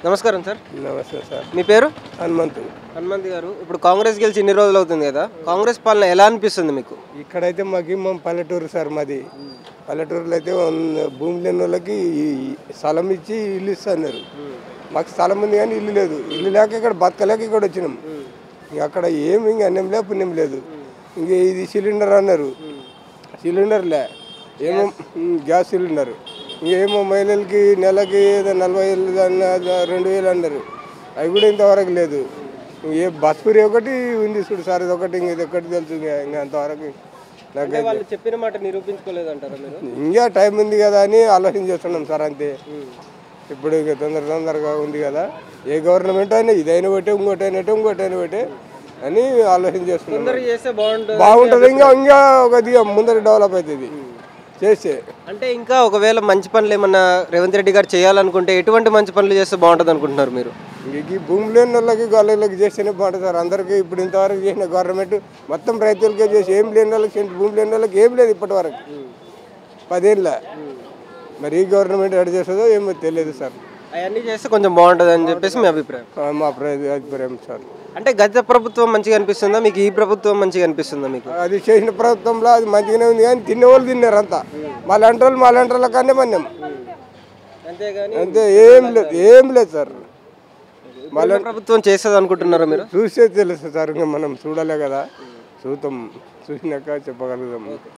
నమస్కారం సార్ నమస్తే సార్ మీ పేరు హనుమంతు హనుమంత్ గారు ఇప్పుడు కాంగ్రెస్ గెలిచి ఇన్ని రోజులు అవుతుంది కదా కాంగ్రెస్ పాలన ఎలా అనిపిస్తుంది మీకు ఇక్కడైతే మాకు మా పల్లెటూరు సార్ మాది పల్లెటూరులో అయితే ఉన్న భూమి లేని వాళ్ళకి ఈ స్థలం ఇచ్చి ఇల్లు ఇస్తున్నారు మాకు స్థలం ఉంది కానీ ఇల్లు లేదు ఇల్లు లేక ఇక్కడ బతకలేక ఇక్కడ వచ్చినాం ఇంక అక్కడ ఏమి ఇంక అన్నం లే పుణ్యం లేదు ఇంక ఇది సిలిండర్ అన్నారు సిలిండర్లే ఏమో ఉమ్, గ్యాస్ సిలిండర్ ఇంకేమో మహిళలకి నెలకి ఏదో నలభై వేలు అన్న- రెండు వేలు అన్నారు అవి కూడా ఇంతవరకు లేదు ఏ బస్ ఫ్రీ ఒకటి ఉంది చూడు సార్ ఇది ఒకటి ఇంక ఇది ఒకటి తెలుసు ఇంక ఇంక అంతవరకు నాకు వాళ్ళు చెప్పిన మాట నిరూపించుకోలేదు అంటారా మీరు ఇంకా టైం ఉంది కదా అని ఆలోచన చేస్తున్నాం సార్ అంతే ఇప్పుడు ఇక తొందర తొందరగా ఉంది కదా ఏ గవర్నమెంట్ అయినా ఇదైనా ఒకటే ఇంకోటి అయినట్టు ఇంకోటి అయినా ఒకటే అని ఆలోచన చేస్తున్నాం తొందర చేస్తే బాగుంటుంది బాగుంటుంది ఇంకా ఇంకా కొద్దిగా ముందర డెవలప్ అవుతుంది చేస్తే అంటే ఇంకా ఒకవేళ మంచి పనులు ఏమన్నా రేవంత్ రెడ్డి గారు చేయాలనుకుంటే ఎటువంటి మంచి పనులు చేస్తే బాగుంటుంది అనుకుంటున్నారు మీరు ఇంక ఈ భూమి లేని వాళ్ళకి గొల్లలకి చేస్తేనే బాగుంటుంది సార్ అందరికీ ఇప్పుడు ఇంతవరకు చేసిన గవర్నమెంట్ మొత్తం రైతులకే చేసి ఏం లేని వాళ్ళకి సెంటు భూమి లేని వాళ్ళకి ఏం లేదు ఇప్పటి వరకు పదేళ్ళ మరి ఈ గవర్నమెంట్ ఎడ చేస్తుందో ఏమో తెలియదు సార్ అవన్నీ చేస్తే కొంచెం బాగుంటుంది అని చెప్పేసి మీ అభిప్రాయం ఆ, మా ప్ర- అభిప్రాయం సార్ అంటే గత ప్రభుత్వం మంచిగా అనిపిస్తుందా మీకు ఈ ప్రభుత్వం మంచిగా అనిపిస్తుందా మీకు అది చేసిన ప్రభుత్వంలో అది మంచిగానే ఉంది కానీ తినే వాళ్ళు తిన్నారు అంతా మా లాంటి వాళ్ళు మా లాంటి వాళ్ళ కన్నా మన్యం అంతేగాని అంతే ఏం లేదు ఏం లేదు సార్ మళ్ళీ ప్రభుత్వం చేస్తుంది అనుకుంటున్నారా మీరు చూస్తే తెలుస్తుంది సార్ ఇంకా మనం చూడలే కదా చూద్దాం చూసినాక చెప్పగలుగుతాం